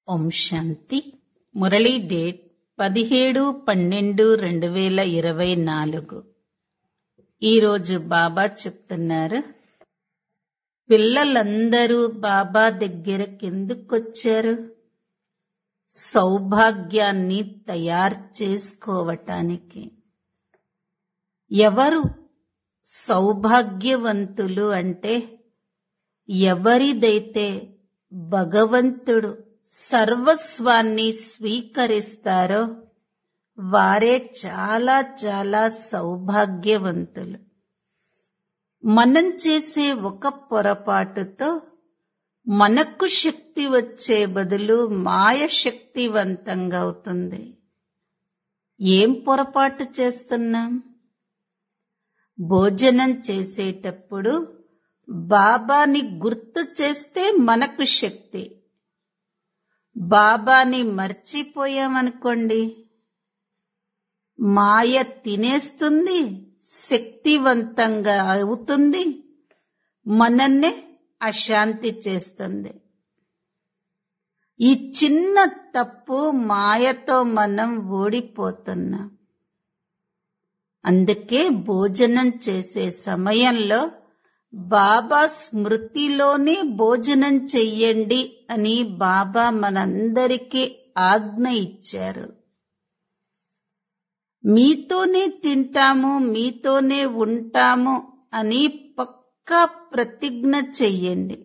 ఓం శాంతి Murali date పదిహేడు పన్నెండు రెండు వేల ఇరవై నాలుగు ఈరోజు బాబా చెప్తున్నారు పిల్లలందరూ బాబా దగ్గరకెందుకొచ్చారు సౌభాగ్యాన్ని తయారు చేసుకోవటానికి ఎవరు సౌభాగ్యవంతులు అంటే ఎవరిదైతే భగవంతుడు సర్వస్వాన్ని స్వీకరిస్తారో వారే చాలా చాలా సౌభాగ్యవంతులు మనం చేసే ఒక పొరపాటుతో మనకు శక్తి వచ్చే బదులు మాయ శక్తివంతంగా అవుతుంది ఏం పొరపాటు చేస్తున్నాం భోజనం చేసేటప్పుడు బాబాని గుర్తు చేస్తే మనకు శక్తి బాబాని మర్చిపోయామనుకోండి మాయ తినేస్తుంది శక్తివంతంగా అవుతుంది మనన్నే అశాంతి చేస్తుంది ఈ చిన్న తప్పు మాయతో మనం ఓడిపోతున్నాం అందుకే భోజనం చేసే సమయంలో బాబా స్మృతిలోనే భోజనం చెయ్యండి అని బాబా మనందరికీ ఆజ్ఞ ఇచ్చారు మీతోనే తింటాము మీతోనే ఉంటాము అని పక్కా ప్రతిజ్ఞ చెయ్యండి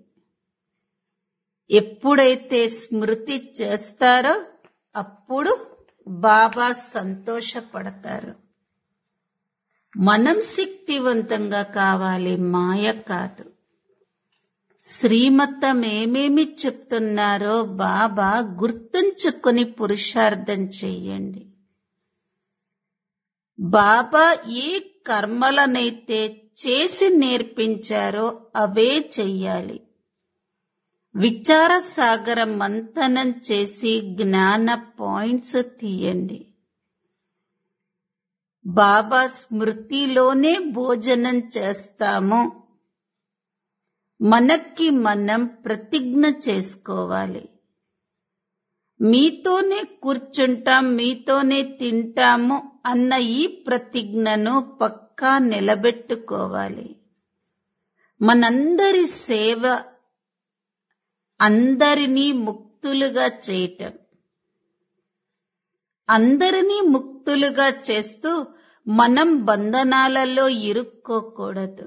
ఎప్పుడైతే స్మృతి చేస్తారో అప్పుడు బాబా సంతోషపడతారు మనం శక్తివంతంగా కావాలి మాయ కాదు శ్రీమతం ఏమేమి చెప్తున్నారో బాబా గుర్తుంచుకొని పురుషార్థం చెయ్యండి బాబా ఏ కర్మలనైతే చేసి నేర్పించారో అవే చెయ్యాలి విచార సాగర మంథనం చేసి జ్ఞాన పాయింట్స్ తీయండి బాబా స్మృతిలోనే భోజనం చేస్తాము మనకి మనం ప్రతిజ్ఞ చేసుకోవాలి మీతోనే కూర్చుంటాం మీతోనే తింటాము అన్న ఈ ప్రతిజ్ఞను పక్కా నిలబెట్టుకోవాలి మనందరి సేవ అందరినీ ముక్తులుగా చేయటం అందరినీ ముక్తులుగా చేస్తూ మనం బంధనాలలో ఇరుక్కోకూడదు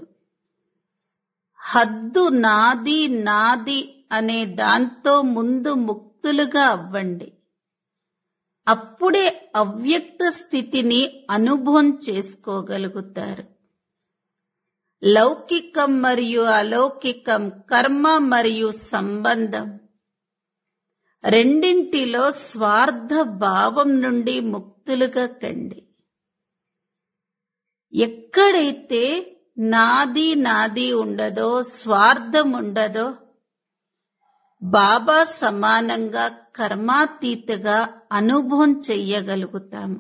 హద్దు నాది నాది అనే దాంతో ముందు ముక్తులుగా అవ్వండి అప్పుడే అవ్యక్త స్థితిని అనుభవం చేసుకోగలుగుతారు లౌకికం మరియు అలౌకికం కర్మ మరియు సంబంధం రెండింటిలో స్వార్థ భావం నుండి ముక్తులుగా కండి ఎక్కడైతే నాది నాది ఉండదో స్వార్థం ఉండదో బాబా సమానంగా కర్మాతీతగా అనుభవం చెయ్యగలుగుతాము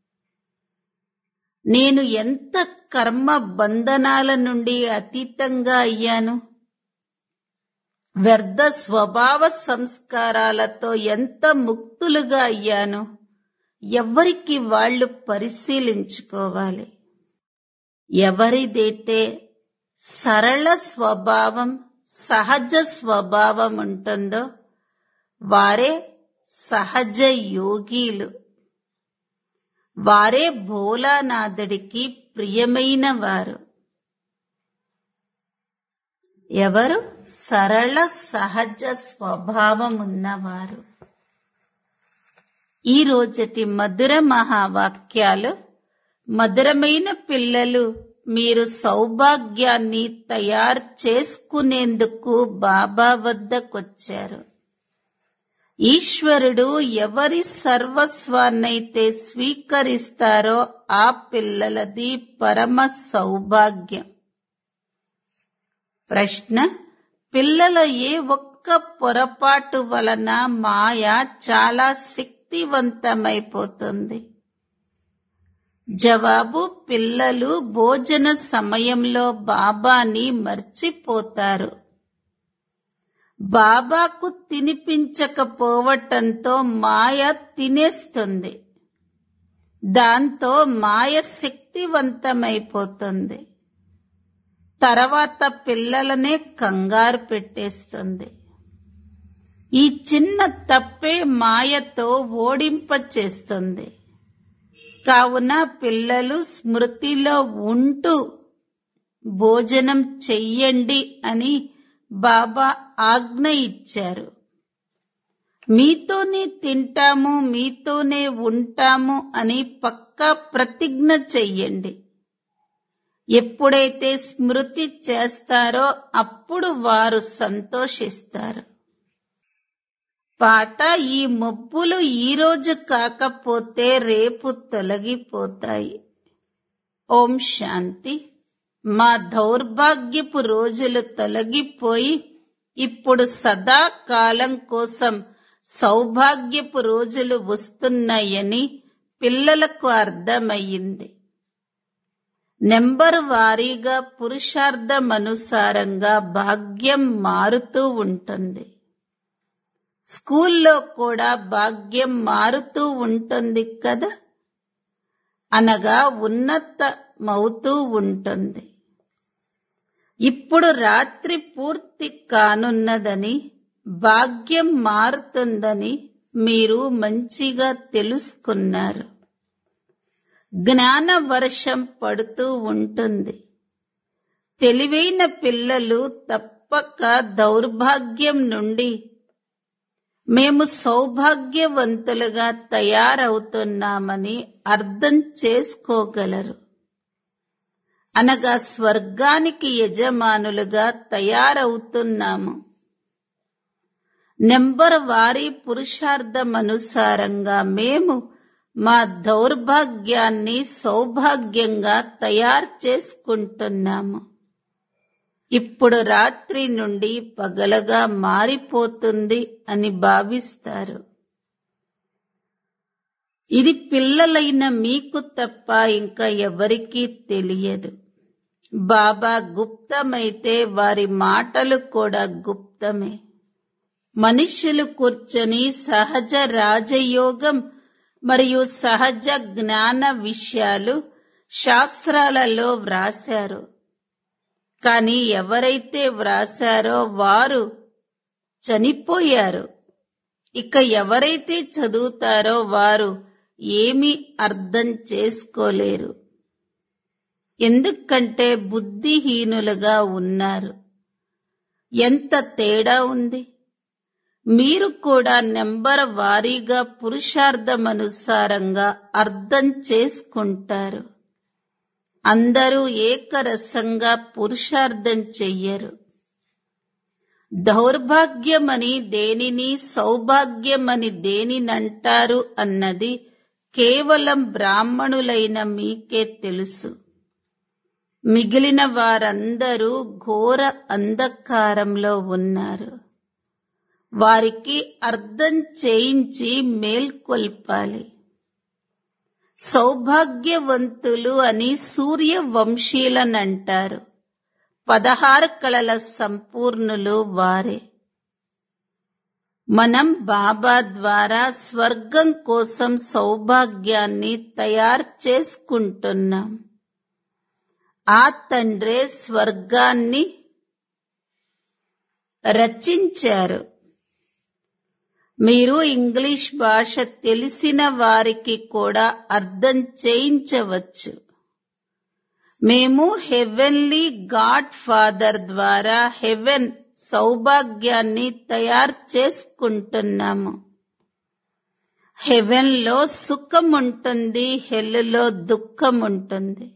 నేను ఎంత కర్మ బంధనాల నుండి అతీతంగా అయ్యాను వ్యర్థ స్వభావ సంస్కారాలతో ఎంత ముక్తులుగా అయ్యాను ఎవరికి వాళ్ళు పరిశీలించుకోవాలి ఎవరిదైతే సరళ స్వభావం సహజ స్వభావం ఉంటుందో వారే సహజ యోగీలు వారే భోలానాథుడికి ప్రియమైన వారు ఎవరు సరళ సహజ స్వభావం ఉన్నవారు ఈ రోజటి మధుర మహావాక్యాలు మధురమైన పిల్లలు మీరు సౌభాగ్యాన్ని తయారు చేసుకునేందుకు బాబా వద్దకొచ్చారు ఈశ్వరుడు ఎవరి సర్వస్వాన్నైతే స్వీకరిస్తారో ఆ పిల్లలది పరమ సౌభాగ్యం ప్రశ్న పిల్లల ఏ ఒక్క పొరపాటు వలన మాయ చాలా శక్తివంతమైపోతుంది జవాబు పిల్లలు భోజన సమయంలో బాబాని మర్చిపోతారు బాబాకు తినిపించకపోవటంతో మాయ తినేస్తుంది దాంతో మాయ శక్తివంతమైపోతుంది తర్వాత పిల్లలనే కంగారు పెట్టేస్తుంది ఈ చిన్న తప్పే మాయతో ఓడింపచేస్తుంది కావున పిల్లలు స్మృతిలో ఉంటూ భోజనం చెయ్యండి అని బాబా ఆజ్ఞ ఇచ్చారు మీతోనే తింటాము మీతోనే ఉంటాము అని పక్కా ప్రతిజ్ఞ చెయ్యండి ఎప్పుడైతే స్మృతి చేస్తారో అప్పుడు వారు సంతోషిస్తారు పాట ఈ మబ్బులు ఈ రోజు కాకపోతే రేపు తొలగిపోతాయి ఓం శాంతి మా దౌర్భాగ్యపు రోజులు తొలగిపోయి ఇప్పుడు సదాకాలం కోసం సౌభాగ్యపు రోజులు వస్తున్నాయని పిల్లలకు అర్థమయ్యింది నెంబర్ వారీగా పురుషార్థమనుసారంగా భాగ్యం మారుతూ ఉంటుంది స్కూల్లో కూడా భాగ్యం మారుతూ ఉంటుంది కదా అనగా ఉన్నతమవుతూ ఉంటుంది ఇప్పుడు రాత్రి పూర్తి కానున్నదని భాగ్యం మారుతుందని మీరు మంచిగా తెలుసుకున్నారు జ్ఞాన వర్షం పడుతూ ఉంటుంది తెలివైన పిల్లలు తప్పక దౌర్భాగ్యం నుండి మేము సౌభాగ్యవంతులుగా తయారవుతున్నామని అర్థం చేసుకోగలరు అనగా స్వర్గానికి యజమానులుగా తయారవుతున్నాము నెంబర్ వారీ పురుషార్థమనుసారంగా మేము మా దౌర్భాగ్యాన్ని సౌభాగ్యంగా తయారు చేసుకుంటున్నాము ఇప్పుడు రాత్రి నుండి పగలగా మారిపోతుంది అని భావిస్తారు ఇది పిల్లలైన మీకు తప్ప ఇంకా ఎవరికీ తెలియదు బాబా గుప్తమైతే వారి మాటలు కూడా గుప్తమే మనుష్యులు కూర్చొని సహజ రాజయోగం మరియు సహజ జ్ఞాన విషయాలు శాస్త్రాలలో వ్రాశారు కానీ ఎవరైతే వ్రాశారో వారు చనిపోయారు ఇక ఎవరైతే చదువుతారో వారు ఏమీ అర్థం చేసుకోలేరు ఎందుకంటే బుద్ధిహీనులుగా ఉన్నారు ఎంత తేడా ఉంది మీరు కూడా నెంబర్ వారీగా పురుషార్థమనుసారంగా అర్థం చేసుకుంటారు అందరూ ఏకరసంగా పురుషార్థం చెయ్యరు దౌర్భాగ్యమని దేనిని సౌభాగ్యమని దేనినంటారు అన్నది కేవలం బ్రాహ్మణులైన మీకే తెలుసు మిగిలిన వారందరూ ఘోర అంధకారంలో ఉన్నారు వారికి అర్థం చేయించి మేల్కొల్పాలి సౌభాగ్యవంతులు అని సూర్య వంశీలనంటారు పదహారు కళల సంపూర్ణులు వారే మనం బాబా ద్వారా స్వర్గం కోసం సౌభాగ్యాన్ని తయారు చేసుకుంటున్నాం ఆ తండ్రే స్వర్గాన్ని రచించారు మీరు ఇంగ్లీష్ భాష తెలిసిన వారికి కూడా అర్థం చేయించవచ్చు మేము హెవెన్లీ గాడ్ ఫాదర్ ద్వారా హెవెన్ సౌభాగ్యాన్ని తయారు చేసుకుంటున్నాము హెవెన్ లో సుఖం ఉంటుంది హెల్లో దుఃఖం ఉంటుంది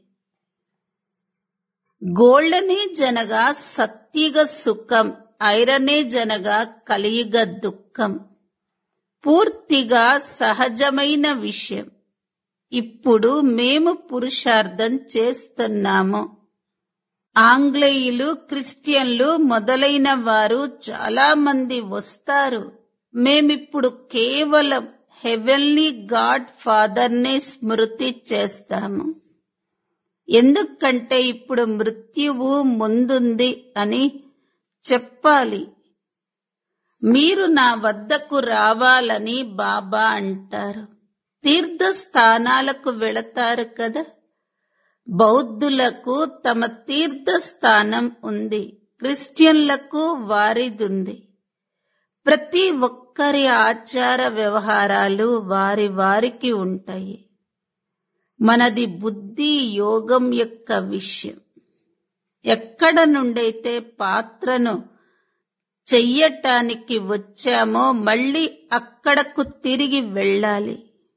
గోల్డనే జనగా సత్యుగ సుఖం ఐరనే జనగా కలియుగ దుఃఖం పూర్తిగా సహజమైన విషయం ఇప్పుడు మేము పురుషార్థం చేస్తున్నాము ఆంగ్లేయులు క్రిస్టియన్లు మొదలైన వారు చాలా మంది వస్తారు మేమిప్పుడు కేవలం హెవెన్లీ గాడ్ ఫాదర్నే స్మృతి చేస్తాము ఎందుకంటే ఇప్పుడు మృత్యువు ముందుంది అని చెప్పాలి మీరు నా వద్దకు రావాలని బాబా అంటారు తీర్థ స్థానాలకు వెళతారు కదా బౌద్ధులకు తమ తీర్థ స్థానం ఉంది క్రిస్టియన్లకు వారిదుంది ప్రతి ఒక్కరి ఆచార వ్యవహారాలు వారి వారికి ఉంటాయి మనది బుద్ధి యోగం యొక్క విషయం ఎక్కడ నుండైతే పాత్రను చెయ్యటానికి వచ్చామో మళ్ళీ అక్కడకు తిరిగి వెళ్ళాలి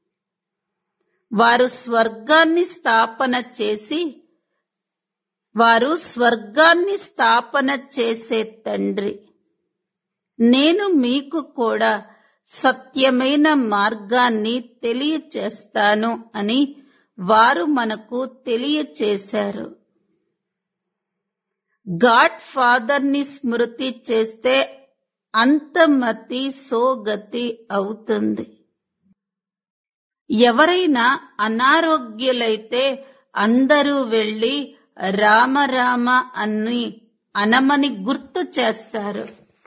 వారు స్వర్గాన్ని స్థాపన చేసి వారు స్వర్గాన్ని స్థాపన చేసే తండ్రి నేను మీకు కూడా సత్యమైన మార్గాన్ని తెలియచేస్తాను అని వారు మనకు తెలియచేశారు గాడ్ ఫాదర్ ని స్మృతి చేస్తే అంతమతి సోగతి అవుతుంది ఎవరైనా అనారోగ్యులైతే అందరూ వెళ్లి రామ రామ అని అనమని గుర్తు చేస్తారు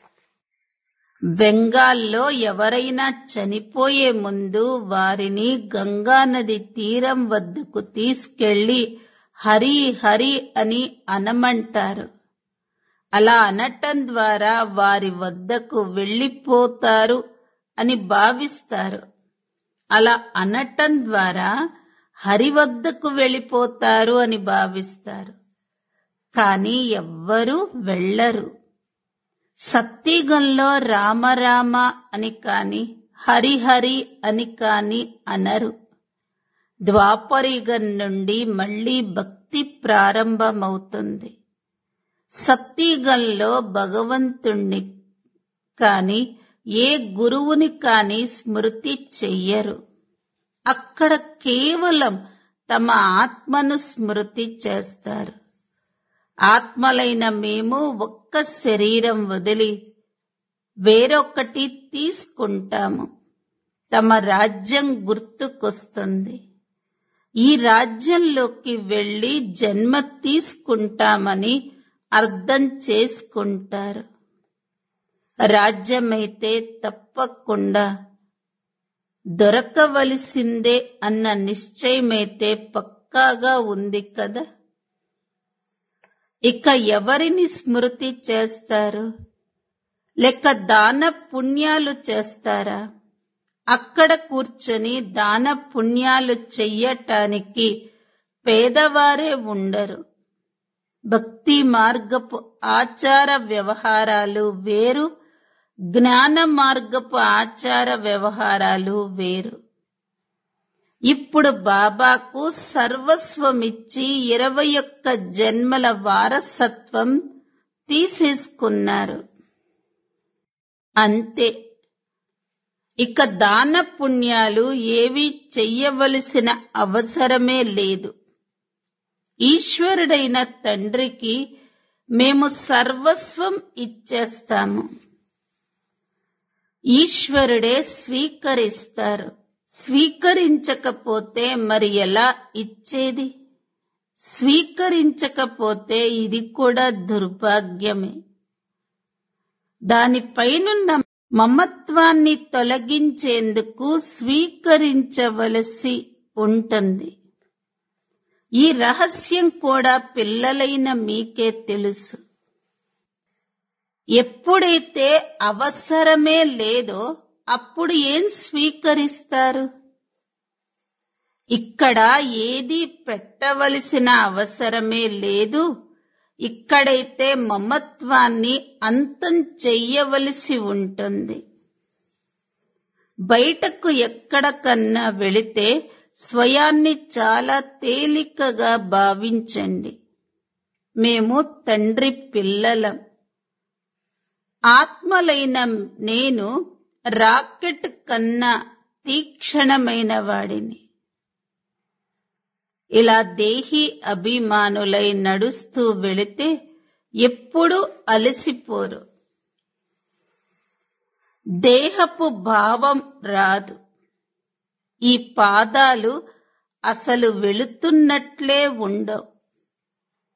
బెంగాల్లో ఎవరైనా చనిపోయే ముందు వారిని గంగానది తీరం వద్దకు తీసుకెళ్లి హరి హరి అని అనమంటారు అలా అనటం ద్వారా వారి వద్దకు వెళ్ళిపోతారు అని భావిస్తారు అలా అనటం ద్వారా హరి వద్దకు వెళ్ళిపోతారు అని భావిస్తారు కానీ ఎవ్వరూ వెళ్ళరు సత్యగంలో రామరామ అని కాని హరిహరి అని కాని అనరు ద్వాపరిగం నుండి మళ్ళీ భక్తి ప్రారంభమవుతుంది సత్యగంలో భగవంతుణ్ణి కాని ఏ గురువుని కాని స్మృతి చెయ్యరు అక్కడ కేవలం తమ ఆత్మను స్మృతి చేస్తారు ఆత్మలైన మేము ఒక్క శరీరం వదిలి వేరొకటి తీసుకుంటాము తమ రాజ్యం గుర్తుకొస్తుంది ఈ రాజ్యంలోకి వెళ్లి జన్మ తీసుకుంటామని అర్థం చేసుకుంటారు రాజ్యమైతే తప్పకుండా దొరకవలసిందే అన్న నిశ్చయమైతే పక్కాగా ఉంది కదా ఇక ఎవరిని స్మృతి చేస్తారు లేక దాన పుణ్యాలు చేస్తారా అక్కడ కూర్చొని దాన పుణ్యాలు చెయ్యటానికి పేదవారే ఉండరు భక్తి మార్గపు ఆచార వ్యవహారాలు వేరు జ్ఞాన మార్గపు ఆచార వ్యవహారాలు వేరు ఇప్పుడు బాబాకు సర్వస్వమిచ్చి ఇరవై ఒక్క జన్మల వారసత్వం తీసేసుకున్నారు అంతే ఇక దాన పుణ్యాలు ఏవి చెయ్యవలసిన అవసరమే లేదు ఈశ్వరుడైన తండ్రికి మేము సర్వస్వం ఇచ్చేస్తాము ఈశ్వరుడే స్వీకరిస్తారు స్వీకరించకపోతే మరి ఎలా ఇచ్చేది స్వీకరించకపోతే ఇది కూడా దుర్భాగ్యమే దానిపైనున్న మమత్వాన్ని తొలగించేందుకు స్వీకరించవలసి ఉంటుంది ఈ రహస్యం కూడా పిల్లలైన మీకే తెలుసు ఎప్పుడైతే అవసరమే లేదో అప్పుడు ఏం స్వీకరిస్తారు ఇక్కడ ఏది పెట్టవలసిన అవసరమే లేదు ఇక్కడైతే మమత్వాన్ని అంతం చెయ్యవలసి ఉంటుంది బయటకు ఎక్కడకన్నా వెళితే స్వయాన్ని చాలా తేలికగా భావించండి మేము తండ్రి పిల్లలం ఆత్మలైన నేను రాకెట్ కన్నా తీక్షణమైన వాడిని ఇలా దేహి అభిమానులై నడుస్తూ వెళితే ఎప్పుడూ అలసిపోరు దేహపు భావం రాదు ఈ పాదాలు అసలు వెళుతున్నట్లే ఉండవు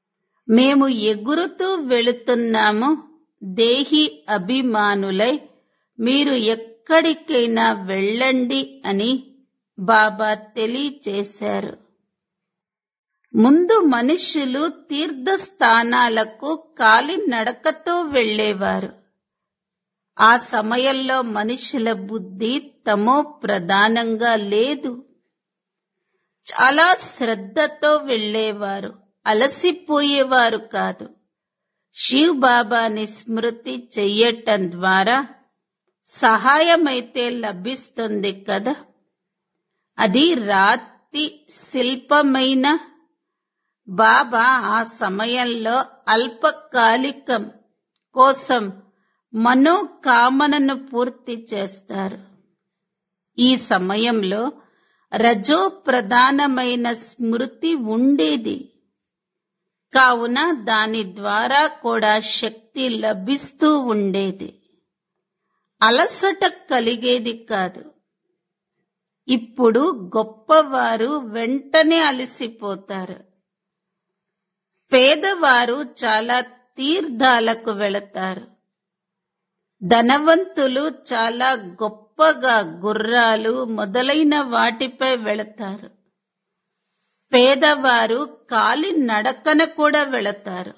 మేము ఎగురుతూ వెళుతున్నాము దేహి అభిమానులై మీరు ఎక్కడికైనా వెళ్ళండి అని బాబా తెలియచేశారు ముందు మనుష్యులు తీర్థస్థానాలకు కాలి నడకతో వెళ్ళేవారు ఆ సమయంలో మనుషుల బుద్ధి తమో ప్రధానంగా లేదు చాలా శ్రద్ధతో వెళ్ళేవారు అలసిపోయేవారు కాదు శివ్ బాబాని స్మృతి చెయ్యటం ద్వారా సహాయమైతే లభిస్తుంది కదా అది రాతి శిల్పమైన బాబా ఆ సమయంలో అల్పకాలికం కోసం మనోకామనను పూర్తి చేస్తారు ఈ సమయంలో రజో ప్రధానమైన స్మృతి ఉండేది కావున దాని ద్వారా కూడా శక్తి లభిస్తూ ఉండేది అలసట కలిగేది కాదు ఇప్పుడు గొప్పవారు వెంటనే అలసిపోతారు పేదవారు చాలా తీర్థాలకు వెళతారు ధనవంతులు చాలా గొప్పగా గుర్రాలు మొదలైన వాటిపై వెళతారు పేదవారు కాలి నడకన కూడా వెళతారు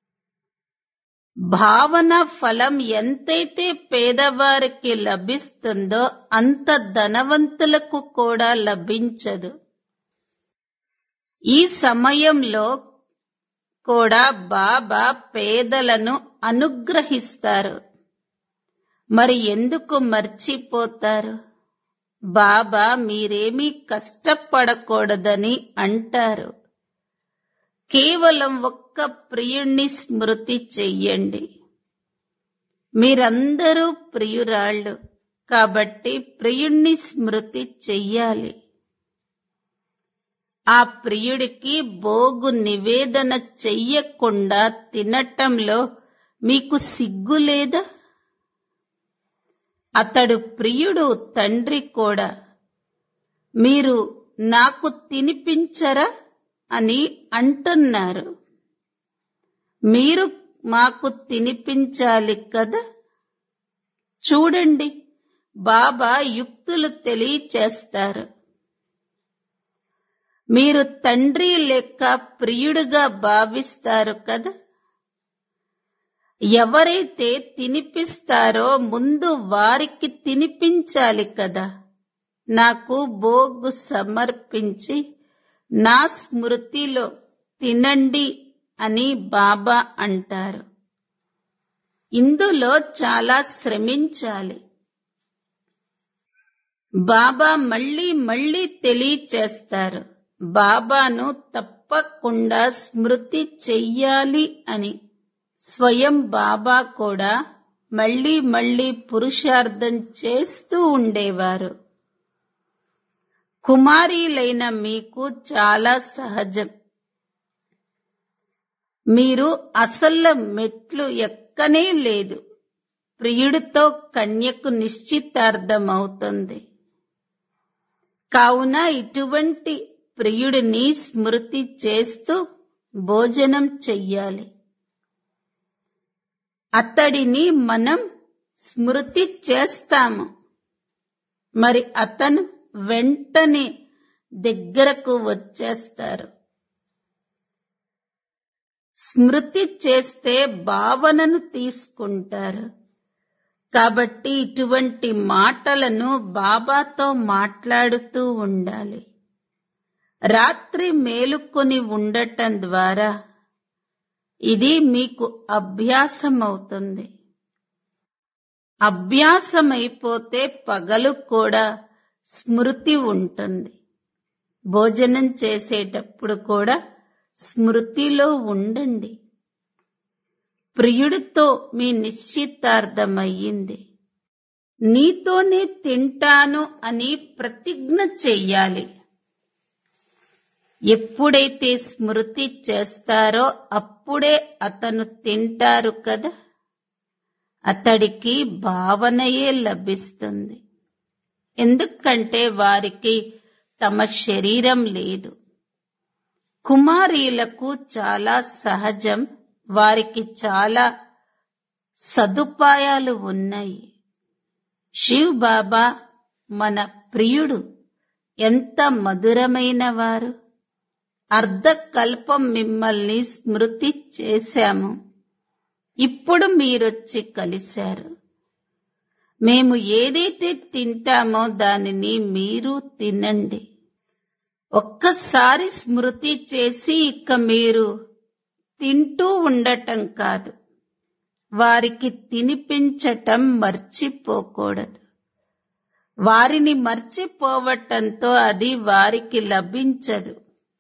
భావన ఫలం ఎంతైతే పేదవారికి లభిస్తుందో అంత ధనవంతులకు కూడా లభించదు ఈ సమయంలో కూడా బాబా పేదలను అనుగ్రహిస్తారు మరి ఎందుకు మర్చిపోతారు బాబా మీరేమీ కష్టపడకూడదని అంటారు కేవలం ఒక్క ప్రియుణ్ణి స్మృతి చెయ్యండి మీరందరూ ప్రియురాళ్ళు కాబట్టి ప్రియుణ్ణి స్మృతి చెయ్యాలి ఆ ప్రియుడికి భోగు నివేదన చెయ్యకుండా తినటంలో మీకు సిగ్గు లేదా అతడు ప్రియుడు తండ్రి కూడా మీరు నాకు తినిపించరా అని అంటున్నారు మీరు మాకు తినిపించాలి కదా చూడండి బాబా యుక్తులు తెలియచేస్తారు మీరు తండ్రి లెక్క ప్రియుడుగా భావిస్తారు కదా ఎవరైతే తినిపిస్తారో ముందు వారికి తినిపించాలి కదా నాకు భోగు సమర్పించి నా స్మృతిలో తినండి అని బాబా అంటారు ఇందులో చాలా శ్రమించాలి బాబా మళ్ళీ మళ్ళీ తెలియచేస్తారు బాబాను తప్పకుండా స్మృతి చెయ్యాలి అని స్వయం బాబా కూడా మళ్ళీ మళ్ళీ పురుషార్థం చేస్తూ ఉండేవారు కుమారీలైన మీకు చాలా సహజం మీరు అసలు మెట్లు ఎక్కనే లేదు ప్రియుడితో కన్యకు నిశ్చితార్థమవుతుంది కావున ఇటువంటి ప్రియుడిని స్మృతి చేస్తూ భోజనం చెయ్యాలి అతడిని మనం స్మృతి చేస్తాము మరి అతను వెంటనే దగ్గరకు వచ్చేస్తారు స్మృతి చేస్తే భావనను తీసుకుంటారు కాబట్టి ఇటువంటి మాటలను బాబాతో మాట్లాడుతూ ఉండాలి రాత్రి మేలుకొని ఉండటం ద్వారా ఇది మీకు అభ్యాసం అవుతుంది అభ్యాసమైపోతే పగలు కూడా స్మృతి ఉంటుంది భోజనం చేసేటప్పుడు కూడా స్మృతిలో ఉండండి ప్రియుడితో మీ నిశ్చితార్థమయ్యింది నీతోనే తింటాను అని ప్రతిజ్ఞ చెయ్యాలి ఎప్పుడైతే స్మృతి చేస్తారో అప్పుడే అతను తింటారు కదా అతడికి భావనయే లభిస్తుంది ఎందుకంటే వారికి తమ శరీరం లేదు కుమారీలకు చాలా సహజం వారికి చాలా సదుపాయాలు ఉన్నాయి శివ్ బాబా మన ప్రియుడు ఎంత మధురమైన వారు అర్ధకల్పం మిమ్మల్ని స్మృతి చేశాము ఇప్పుడు మీరొచ్చి కలిశారు మేము ఏదైతే తింటామో దానిని మీరు తినండి ఒక్కసారి స్మృతి చేసి ఇక మీరు తింటూ ఉండటం కాదు వారికి తినిపించటం మర్చిపోకూడదు వారిని మర్చిపోవటంతో అది వారికి లభించదు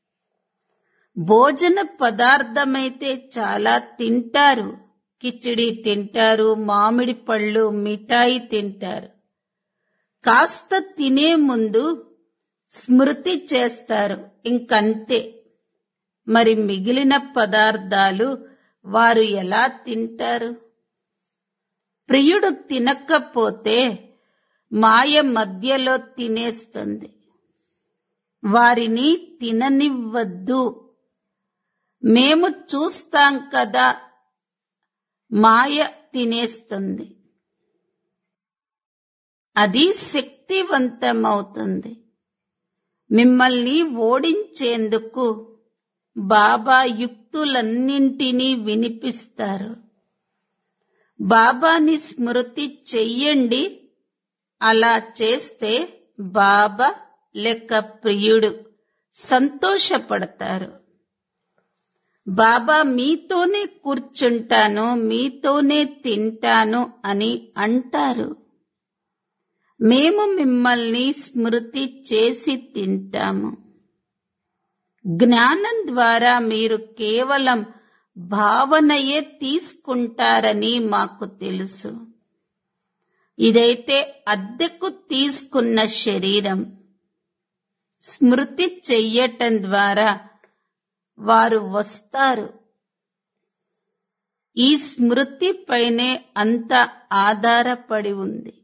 భోజన పదార్థమైతే చాలా తింటారు కిచిడి తింటారు మామిడి పళ్ళు మిఠాయి తింటారు కాస్త తినే ముందు స్మృతి చేస్తారు ఇంకంతే మరి మిగిలిన పదార్థాలు వారు ఎలా తింటారు ప్రియుడు తినకపోతే మాయ మధ్యలో తినేస్తుంది వారిని తిననివ్వద్దు మేము చూస్తాం కదా మాయ తినేస్తుంది అది శక్తివంతమవుతుంది మిమ్మల్ని ఓడించేందుకు బాబా యుక్తులన్నింటినీ వినిపిస్తారు బాబాని స్మృతి చెయ్యండి అలా చేస్తే బాబా లెక్క ప్రియుడు సంతోషపడతారు బాబా మీతోనే కూర్చుంటాను మీతోనే తింటాను అని అంటారు మేము మిమ్మల్ని స్మృతి చేసి తింటాము జ్ఞానం ద్వారా మీరు కేవలం భావనయే తీసుకుంటారని మాకు తెలుసు ఇదైతే అద్దెకు తీసుకున్న శరీరం స్మృతి చెయ్యటం ద్వారా వారు వస్తారు ఈ స్మృతి పైనే అంత ఆధారపడి ఉంది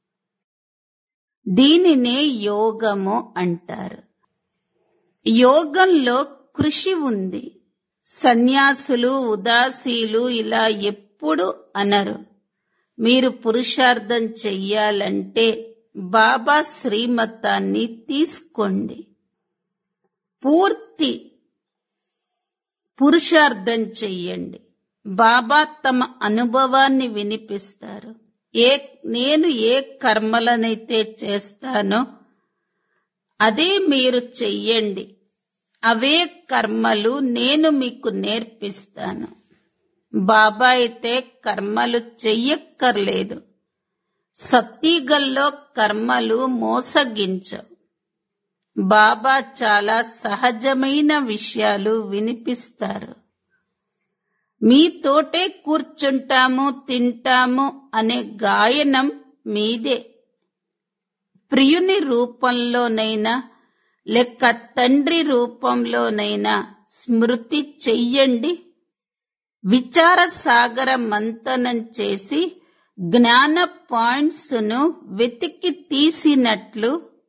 దీనినే యోగము అంటారు యోగంలో కృషి ఉంది సన్యాసులు ఉదాసీలు ఇలా ఎప్పుడు అనరు మీరు పురుషార్థం చెయ్యాలంటే బాబా శ్రీమతాన్ని తీసుకోండి పూర్తి పురుషార్థం చెయ్యండి బాబా తమ అనుభవాన్ని వినిపిస్తారు ఏ నేను ఏ కర్మలనైతే చేస్తానో అదే మీరు చెయ్యండి అవే కర్మలు నేను మీకు నేర్పిస్తాను బాబా అయితే కర్మలు చెయ్యక్కర్లేదు సత్తిగల్లో కర్మలు మోసగించవు బాబా చాలా సహజమైన విషయాలు వినిపిస్తారు మీతోటే కూర్చుంటాము తింటాము అనే గాయనం మీదే ప్రియుని రూపంలోనైనా లేక తండ్రి రూపంలోనైనా స్మృతి చెయ్యండి విచార సాగర మంతనం చేసి జ్ఞాన పాయింట్స్ ను వెతికి తీసినట్లు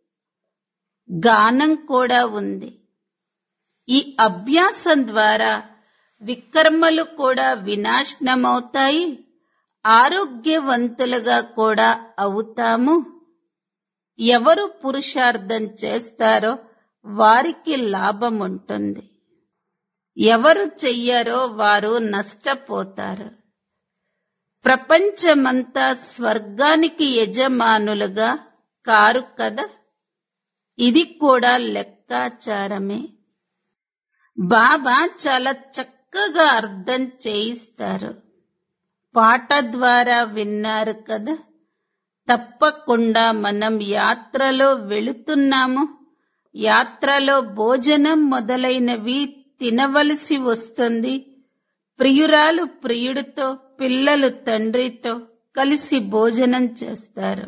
గానం కూడా ఉంది ఈ అభ్యాసం ద్వారా వికర్మలు కూడా వినాశనమవుతాయి ఆరోగ్యవంతులుగా కూడా అవుతాము ఎవరు పురుషార్థం చేస్తారో వారికి లాభం ఉంటుంది ఎవరు చెయ్యరో వారు నష్టపోతారు ప్రపంచమంతా స్వర్గానికి యజమానులుగా కారు కదా ఇది కూడా లెక్కాచారమే బాబా చాలా చక్కగా అర్థం చేయిస్తారు పాట ద్వారా విన్నారు కదా తప్పకుండా మనం యాత్రలో వెళుతున్నాము యాత్రలో భోజనం మొదలైనవి తినవలసి వస్తుంది ప్రియురాలు ప్రియుడితో పిల్లలు తండ్రితో కలిసి భోజనం చేస్తారు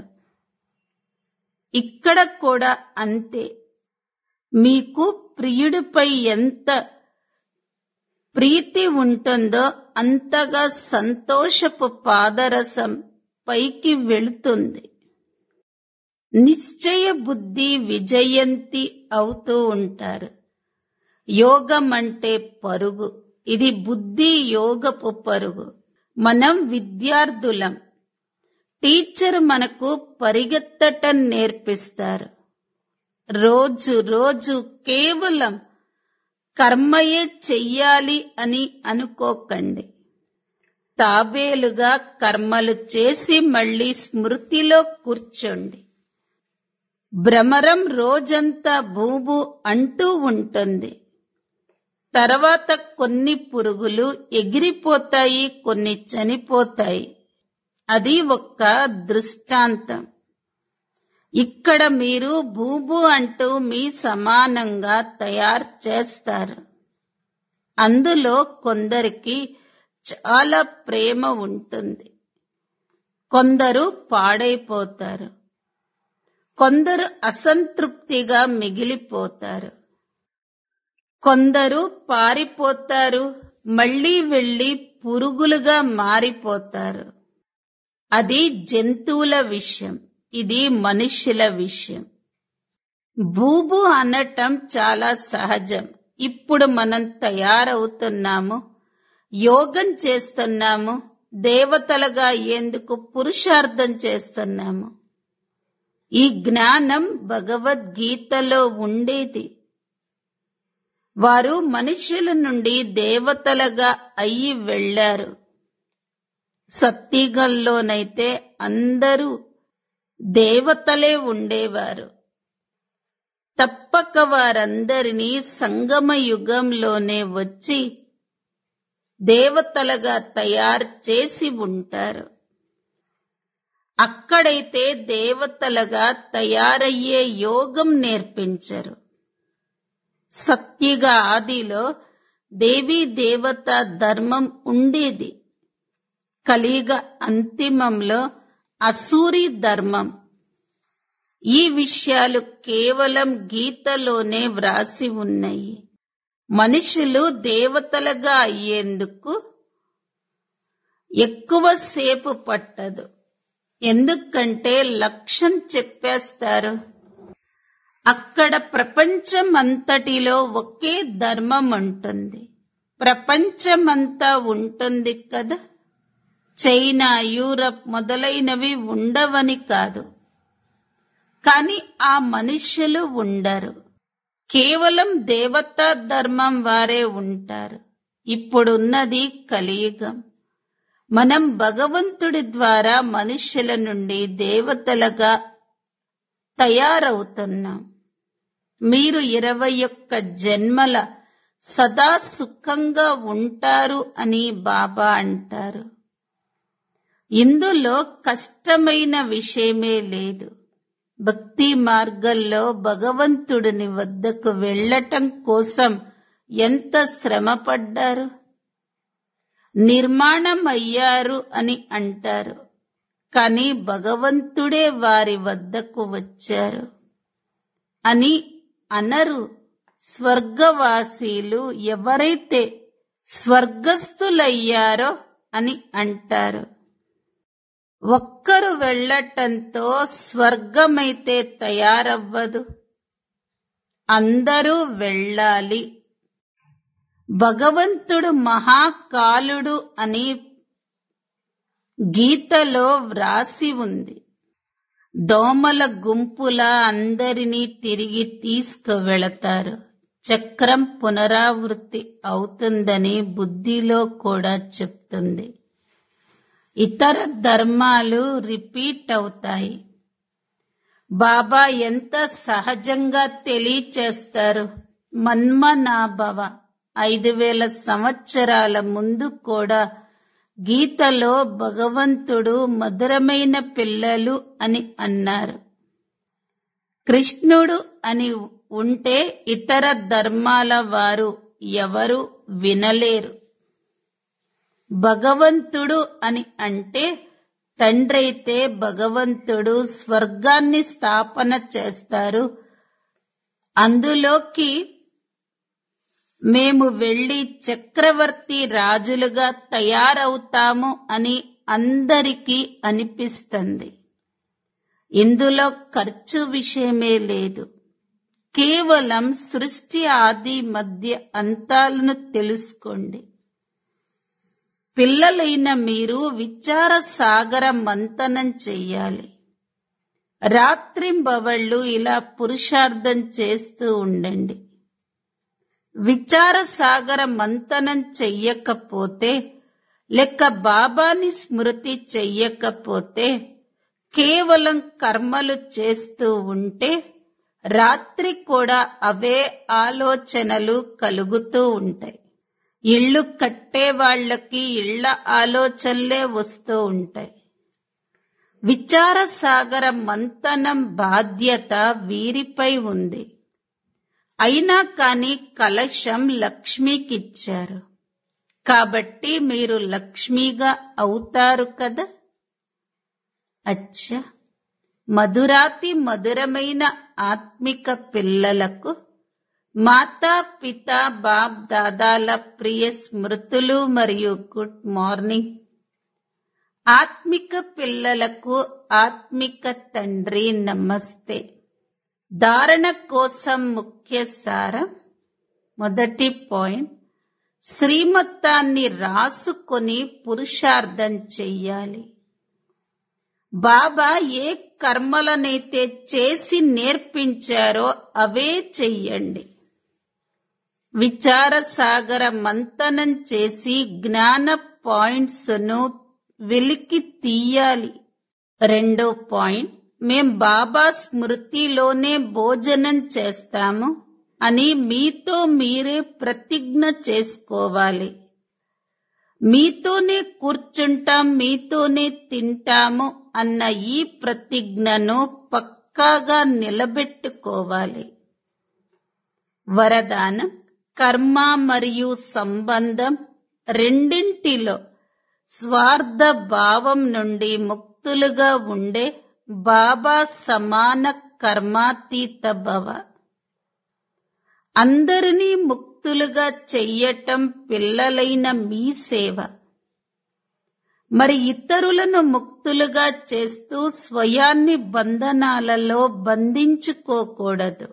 ఇక్కడ కూడా అంతే మీకు ప్రియుడిపై ఎంత ప్రీతి ఉంటుందో అంతగా సంతోషపు పాదరసం పైకి వెళుతుంది నిశ్చయ బుద్ధి విజయంతి అవుతూ ఉంటారు యోగం అంటే పరుగు ఇది బుద్ధి యోగపు పరుగు మనం విద్యార్థులం టీచర్ మనకు పరిగెత్తటం నేర్పిస్తారు రోజు రోజు కేవలం కర్మయే చెయ్యాలి అని అనుకోకండి తాబేలుగా కర్మలు చేసి మళ్ళీ స్మృతిలో కూర్చోండి భ్రమరం రోజంతా భూభు అంటూ ఉంటుంది తర్వాత కొన్ని పురుగులు ఎగిరిపోతాయి కొన్ని చనిపోతాయి అది ఒక్క దృష్టాంతం ఇక్కడ మీరు భూభు అంటూ మీ సమానంగా తయారు చేస్తారు అందులో కొందరికి చాలా ప్రేమ ఉంటుంది కొందరు పాడైపోతారు కొందరు అసంతృప్తిగా మిగిలిపోతారు కొందరు పారిపోతారు మళ్ళీ వెళ్లి పురుగులుగా మారిపోతారు అది జంతువుల విషయం ఇది మనుష్యుల విషయం భూభు అనటం చాలా సహజం ఇప్పుడు మనం తయారవుతున్నాము యోగం చేస్తున్నాము దేవతలుగా అయ్యేందుకు పురుషార్థం చేస్తున్నాము ఈ జ్ఞానం భగవద్గీతలో ఉండేది వారు మనుష్యుల నుండి దేవతలుగా అయ్యి వెళ్లారు సత్తిగల్లోనైతే అందరూ దేవతలే ఉండేవారు తప్పక వారందరినీ సంగమ యుగంలోనే వచ్చి దేవతలుగా తయారు చేసి ఉంటారు అక్కడైతే దేవతలుగా తయారయ్యే యోగం నేర్పించరు సత్యగా ఆదిలో దేవీ దేవత ధర్మం ఉండేది కలియుగ అంతిమంలో అసూరి ధర్మం ఈ విషయాలు కేవలం గీతలోనే వ్రాసి ఉన్నాయి మనుషులు దేవతలుగా అయ్యేందుకు ఎక్కువసేపు పట్టదు ఎందుకంటే లక్ష్యం చెప్పేస్తారు అక్కడ ప్రపంచం అంతటిలో ఒకే ధర్మం ఉంటుంది ప్రపంచమంతా ఉంటుంది కదా చైనా యూరప్ మొదలైనవి ఉండవని కాదు కాని ఆ మనుష్యులు ఉండరు కేవలం దేవతా ధర్మం వారే ఉంటారు ఇప్పుడున్నది కలియుగం మనం భగవంతుడి ద్వారా మనుష్యుల నుండి దేవతలుగా తయారవుతున్నాం మీరు ఇరవై ఒక్క జన్మల సదా సుఖంగా ఉంటారు అని బాబా అంటారు ఇందులో కష్టమైన విషయమే లేదు భక్తి మార్గంలో భగవంతుడిని వద్దకు వెళ్ళటం కోసం ఎంత శ్రమ పడ్డారు నిర్మాణం అయ్యారు అని అంటారు కానీ భగవంతుడే వారి వద్దకు వచ్చారు అని అనరు స్వర్గవాసీలు ఎవరైతే స్వర్గస్థులయ్యారో అని అంటారు ఒక్కరు వెళ్ళటంతో స్వర్గమైతే తయారవ్వదు అందరూ వెళ్ళాలి భగవంతుడు మహాకాలుడు అని గీతలో వ్రాసి ఉంది దోమల గుంపుల అందరినీ తిరిగి తీసుకువెళతారు చక్రం పునరావృత్తి అవుతుందని బుద్ధిలో కూడా చెప్తుంది ఇతర ధర్మాలు రిపీట్ అవుతాయి బాబా ఎంత సహజంగా తెలియచేస్తారు మన్మనాభవ ఐదు వేల సంవత్సరాల ముందు కూడా గీతలో భగవంతుడు మధురమైన పిల్లలు అని అన్నారు కృష్ణుడు అని ఉంటే ఇతర ధర్మాల వారు ఎవరు వినలేరు భగవంతుడు అని అంటే తండ్రైతే భగవంతుడు స్వర్గాన్ని స్థాపన చేస్తారు అందులోకి మేము వెళ్లి చక్రవర్తి రాజులుగా తయారవుతాము అని అందరికీ అనిపిస్తుంది ఇందులో ఖర్చు విషయమే లేదు కేవలం సృష్టి ఆది మధ్య అంతాలను తెలుసుకోండి పిల్లలైన మీరు విచార సాగర మంతనం చెయ్యాలి రాత్రింబవళ్ళు ఇలా పురుషార్థం చేస్తూ ఉండండి విచార సాగర మంతనం చెయ్యకపోతే లెక్క బాబాని స్మృతి చెయ్యకపోతే కేవలం కర్మలు చేస్తూ ఉంటే రాత్రి కూడా అవే ఆలోచనలు కలుగుతూ ఉంటాయి ఇళ్ళు కట్టే వాళ్ళకి ఇళ్ల ఆలోచనలే వస్తూ ఉంటాయి విచార సాగర మంతనం బాధ్యత వీరిపై ఉంది అయినా కాని కలశం లక్ష్మికిచ్చారు కాబట్టి మీరు లక్ష్మిగా అవుతారు కదా అచ్చా మధురాతి మధురమైన ఆత్మిక పిల్లలకు మాతా పిత బాప్ దాదాల ప్రియ స్మృతులు మరియు గుడ్ మార్నింగ్ ఆత్మిక పిల్లలకు ఆత్మిక తండ్రి నమస్తే ధారణ కోసం ముఖ్య సారం మొదటి పాయింట్ శ్రీమత్తాన్ని రాసుకొని పురుషార్థం చెయ్యాలి బాబా ఏ కర్మలనైతే చేసి నేర్పించారో అవే చెయ్యండి విచార సాగర మంతనం చేసి జ్ఞాన పాయింట్స్ ను వెలికి తీయాలి రెండో పాయింట్ మేం బాబా స్మృతిలోనే భోజనం చేస్తాము అని మీతో మీరే ప్రతిజ్ఞ చేసుకోవాలి మీతోనే కూర్చుంటాం మీతోనే తింటాము అన్న ఈ ప్రతిజ్ఞను పక్కాగా నిలబెట్టుకోవాలి వరదానం కర్మ మరియు సంబంధం రెండింటిలో స్వార్థ భావం నుండి ముక్తులుగా ఉండే బాబా సమాన కర్మాతీత భవ అందరినీ ముక్తులుగా చెయ్యటం పిల్లలైన మీ సేవ మరి ఇతరులను ముక్తులుగా చేస్తూ స్వయాన్ని బంధనాలలో బంధించుకోకూడదు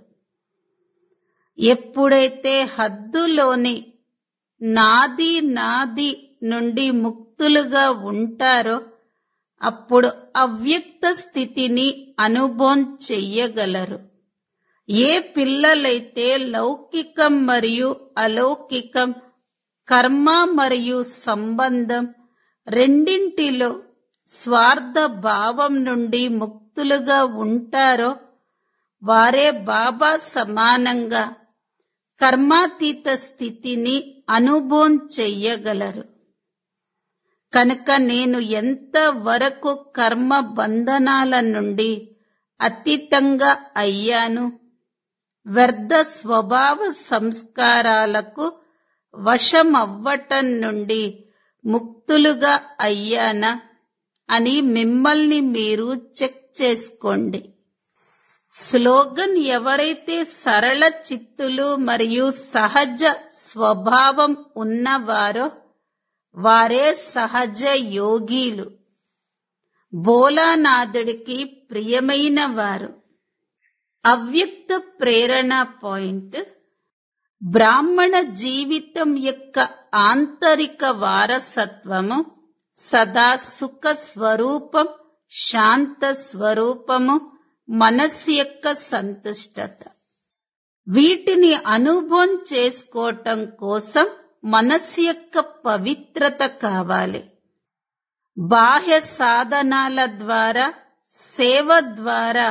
ఎప్పుడైతే హద్దులోని నాది నాది నుండి ముక్తులుగా ఉంటారో అప్పుడు అవ్యక్త స్థితిని అనుభవం చెయ్యగలరు ఏ పిల్లలైతే లౌకికం మరియు అలౌకికం కర్మ మరియు సంబంధం రెండింటిలో స్వార్థ భావం నుండి ముక్తులుగా ఉంటారో వారే బాబా సమానంగా కర్మాతీత స్థితిని అనుభవం చెయ్యగలరు కనుక నేను ఎంత వరకు కర్మ బంధనాల నుండి అతీతంగా అయ్యాను వ్యర్థ స్వభావ సంస్కారాలకు వశమవ్వటం నుండి ముక్తులుగా అయ్యానా అని మిమ్మల్ని మీరు చెక్ చేసుకోండి స్లోగన్ ఎవరైతే సరళ చిత్తులు మరియు సహజ స్వభావం ఉన్నవారో వారే సహజ యోగీలు భోలానాథుడికి ప్రియమైన వారు అవ్యక్త ప్రేరణ పాయింట్ బ్రాహ్మణ జీవితం యొక్క ఆంతరిక వారసత్వము సదా సుఖ స్వరూపం శాంత స్వరూపము మనస్సు యొక్క సంతుష్టత వీటిని అనుభవం చేసుకోవటం కోసం మనస్సు యొక్క పవిత్రత కావాలి బాహ్య సాధనాల ద్వారా సేవ ద్వారా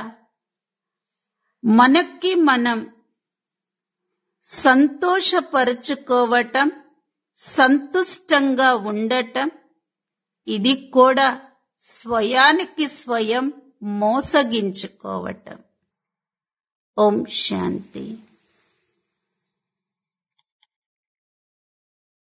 మనకి మనం సంతోషపరుచుకోవటం సంతుష్టంగా ఉండటం ఇది కూడా స్వయానికి స్వయం మోసగించుకోవటం ఓం శాంతి